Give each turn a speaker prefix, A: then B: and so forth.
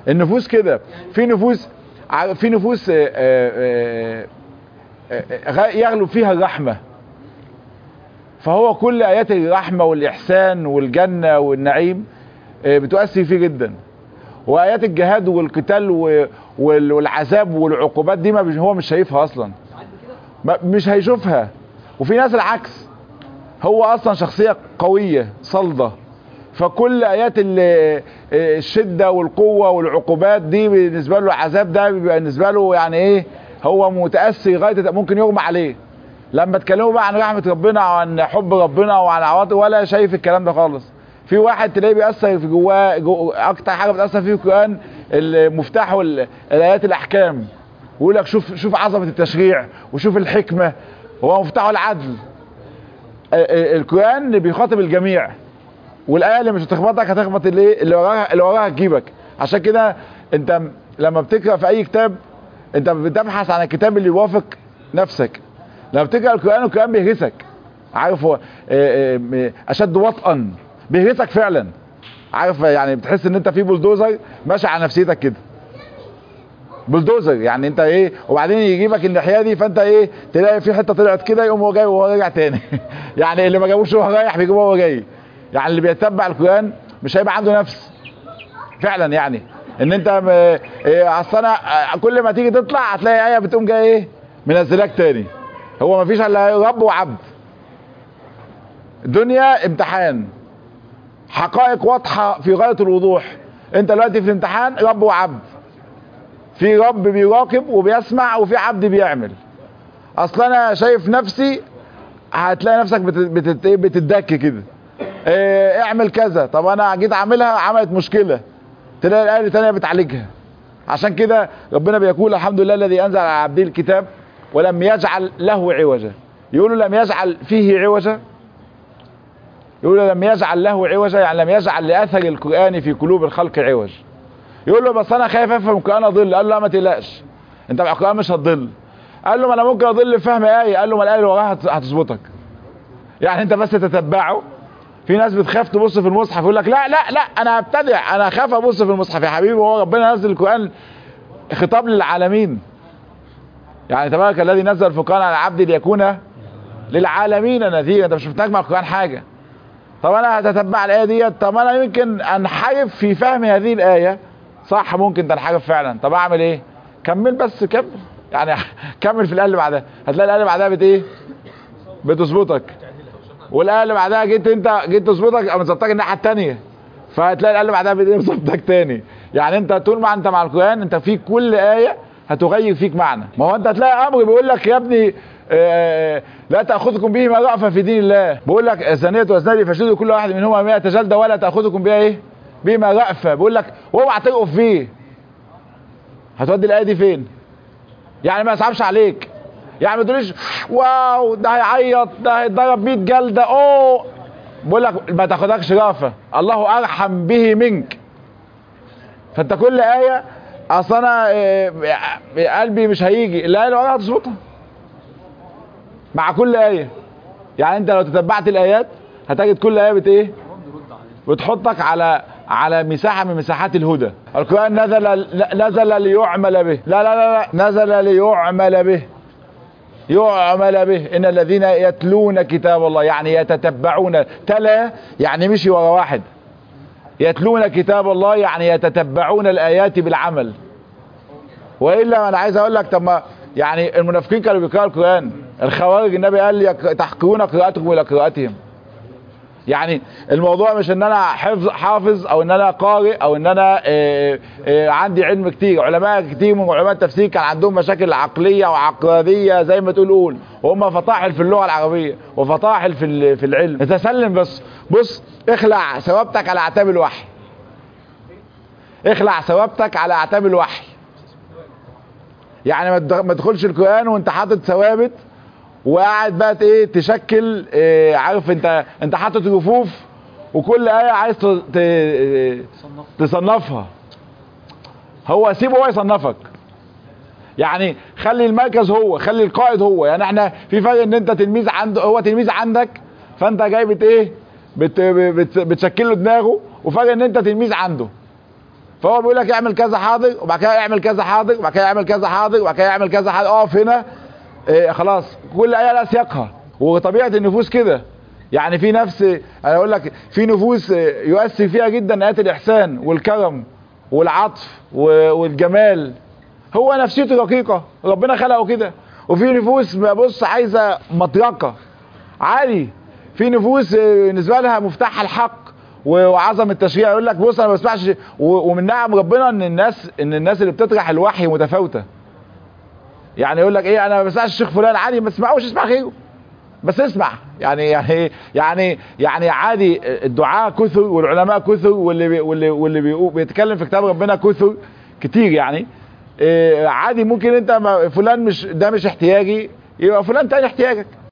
A: النفوس كده في نفوس ع- في نفوس آه، آه، آه، آه، يغلب فيها الرحمة فهو كل آيات الرحمة والإحسان والجنة والنعيم آه، بتؤثر فيه جدا وآيات الجهاد والقتال و- وال- والعذاب والعقوبات دي ما بيش- هو مش شايفها أصلا ما- مش هيشوفها وفي ناس العكس هو أصلا شخصية قوية صلدة فكل آيات ال- الشدة والقوة والعقوبات دي بالنسبة له العذاب ده بيبقى بالنسبة له يعني إيه هو متأثر لغاية ممكن يغمى عليه لما تكلموا بقى عن رحمة ربنا وعن حب ربنا وعن عواطف ولا شايف الكلام ده خالص في واحد تلاقيه بيأثر في جواه جو اكتر حاجة بتأثر فيه القرآن المفتاح والآيات الأحكام ويقول لك شوف شوف عظمة التشريع وشوف الحكمة هو مفتاحه العدل ال- ال- القرآن بيخاطب الجميع والآية اللي مش هتخبطك هتخبط اللي اللي وراها اللي وراها تجيبك عشان كده انت لما بتقرا في اي كتاب انت بتبحث عن الكتاب اللي يوافق نفسك لما بتقرا القرآن القرآن بيهرسك عارف هو آه، آه، اشد وطئا بيهرسك فعلا عارف يعني بتحس ان انت في بلدوزر ماشي على نفسيتك كده بلدوزر يعني انت ايه وبعدين يجيبك الناحيه دي فانت ايه تلاقي في حته طلعت كده يقوم هو جاي وهو راجع تاني يعني اللي ما جابوش وهو رايح بيجيبه وهو جاي يعني اللي بيتبع القران مش هيبقى عنده نفس فعلا يعني ان انت م... إيه اصل انا آه، كل ما تيجي تطلع هتلاقي ايه بتقوم جاي ايه منزلاك تاني هو ما فيش الا رب وعبد الدنيا امتحان حقائق واضحه في غايه الوضوح انت دلوقتي في الامتحان رب وعبد في رب بيراقب وبيسمع وفي عبد بيعمل اصل انا شايف نفسي هتلاقي نفسك بت- بتت- إيه بتدك كده إيه اعمل كذا طب انا جيت اعملها عملت مشكله تلاقي الايه الثانيه بتعالجها عشان كده ربنا بيقول الحمد لله الذي انزل على عبده الكتاب ولم يجعل له عوجا يقولوا لم يجعل فيه عوجا يقولوا لم يجعل له عوجا يعني لم يجعل لاثر القران في قلوب الخلق عوج يقول له بس انا خايف افهم القران اضل قال له لا ما تقلقش انت مع القران مش هتضل قال له ما انا ممكن اضل في فهم ايه قال له ما الايه اللي وراها هت- هتظبطك يعني انت بس تتبعه في ناس بتخاف تبص في المصحف يقول لك لا لا لا انا هبتدع انا اخاف ابص في المصحف يا حبيبي هو ربنا نزل القران خطاب للعالمين يعني تبارك الذي نزل الفرقان على العبد ليكون للعالمين نذيرا انت مش محتاج مع القران حاجه طب انا هتتبع الايه ديت طب انا يمكن انحرف في فهم هذه الايه صح ممكن تنحرف فعلا طب اعمل ايه كمل بس كمل يعني كمل في الايه اللي بعدها هتلاقي الايه اللي بعدها بت ايه بتظبطك والايه اللي بعدها جيت انت جيت تظبطك او ظبطك الناحيه الثانيه فهتلاقي الايه اللي بعدها بت ايه بتظبطك تاني يعني انت طول ما انت مع القران انت في كل ايه هتغير فيك معنى ما هو انت هتلاقي امر بيقول لك يا ابني آه، لا تاخذكم به ما رأفة في دين الله بيقول لك زانية وزاني فشدوا كل واحد منهما 100 جلده ولا تاخذكم بها ايه بما رأفة بيقول لك واوعى تقف فيه هتودي الايه دي فين يعني ما يصعبش عليك يعني ما تقوليش واو ده هيعيط ده هيتضرب 100 جلده اوه بقول لك ما تاخدكش رأفة الله ارحم به منك فانت كل ايه اصل انا آه، قلبي مش هيجي الايه اللي وراها هتظبطها مع كل ايه يعني انت لو تتبعت الايات هتجد كل ايه بت ايه بتحطك على على مساحه من مساحات الهدى القران نزل نزل ليعمل به لا لا لا, لا نزل ليعمل به يعمل به ان الذين يتلون كتاب الله يعني يتتبعون تلا يعني مشي ورا واحد يتلون كتاب الله يعني يتتبعون الايات بالعمل والا انا عايز اقول لك طب ما يعني المنافقين كانوا بيقراوا القران الخوارج النبي قال يك- تحقرون قراءتكم الى قراءتهم يعني الموضوع مش ان انا حفظ حافظ او ان انا قارئ او ان انا آه، آه، عندي علم كتير علماء كتير من علماء التفسير كان عندهم مشاكل عقليه وعقاديه زي ما تقول قول وهم فطاحل في اللغه العربيه وفطاحل في ال- في العلم تسلم بس بص اخلع ثوابتك على اعتاب الوحي اخلع ثوابتك على اعتاب الوحي يعني ما تدخ- ما تدخلش القران وانت حاطط ثوابت وقاعد بقى ايه تشكل إيه عارف انت انت حاطط رفوف وكل ايه عايز ت- ت- تصنفها هو سيبه هو يصنفك يعني خلي المركز هو خلي القائد هو يعني احنا في فرق ان انت تلميذ عنده هو تلميذ عندك فانت جاي بت ايه بت بت بتشكل له دماغه وفرق ان انت تلميذ عنده فهو بيقول لك اعمل كذا حاضر وبعد كده اعمل كذا حاضر وبعد كده اعمل كذا حاضر وبعد كده اعمل كذا حاضر اقف هنا إيه خلاص كل ايه لها سياقها وطبيعه النفوس كده يعني في نفس انا اقول لك في نفوس يؤثر فيها جدا ايات الاحسان والكرم والعطف والجمال هو نفسيته رقيقه ربنا خلقه كده وفي نفوس بص عايزه مطرقه عادي في نفوس بالنسبه لها مفتاح الحق وعظم التشريع يقول لك بص انا ما بسمعش ومن نعم ربنا ان الناس ان الناس اللي بتطرح الوحي متفاوته يعني يقول لك ايه انا ما بسمعش الشيخ فلان عادي ما تسمعوش اسمع غيره بس اسمع يعني يعني يعني يعني عادي الدعاء كثر والعلماء كثر واللي بي واللي واللي بي بيتكلم في كتاب ربنا كثر كتير يعني إيه عادي ممكن انت فلان مش ده مش احتياجي يبقى فلان تاني احتياجك